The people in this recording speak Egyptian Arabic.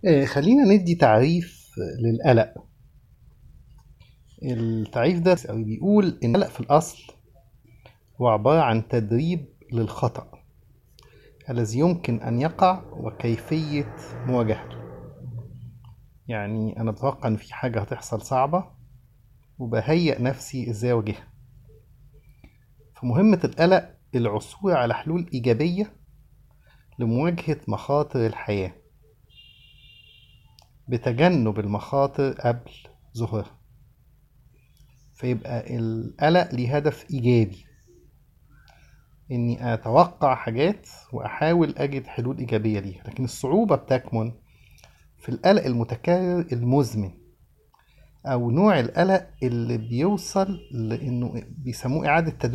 آه، خلينا ندي تعريف للقلق التعريف ده أوي بيقول إن القلق في الأصل هو عبارة عن تدريب للخطأ الذي يمكن أن يقع وكيفية مواجهته يعني أنا بتوقع إن في حاجة هتحصل صعبة وبهيئ نفسي إزاي أواجهها فمهمة القلق العثور على حلول إيجابية لمواجهة مخاطر الحياة بتجنب المخاطر قبل ظهورها فيبقى القلق ليه هدف إيجابي إني أتوقع حاجات وأحاول أجد حلول إيجابية ليها لكن الصعوبة بتكمن في القلق المتكرر المزمن أو نوع القلق اللي بيوصل لإنه بيسموه إعادة تدوير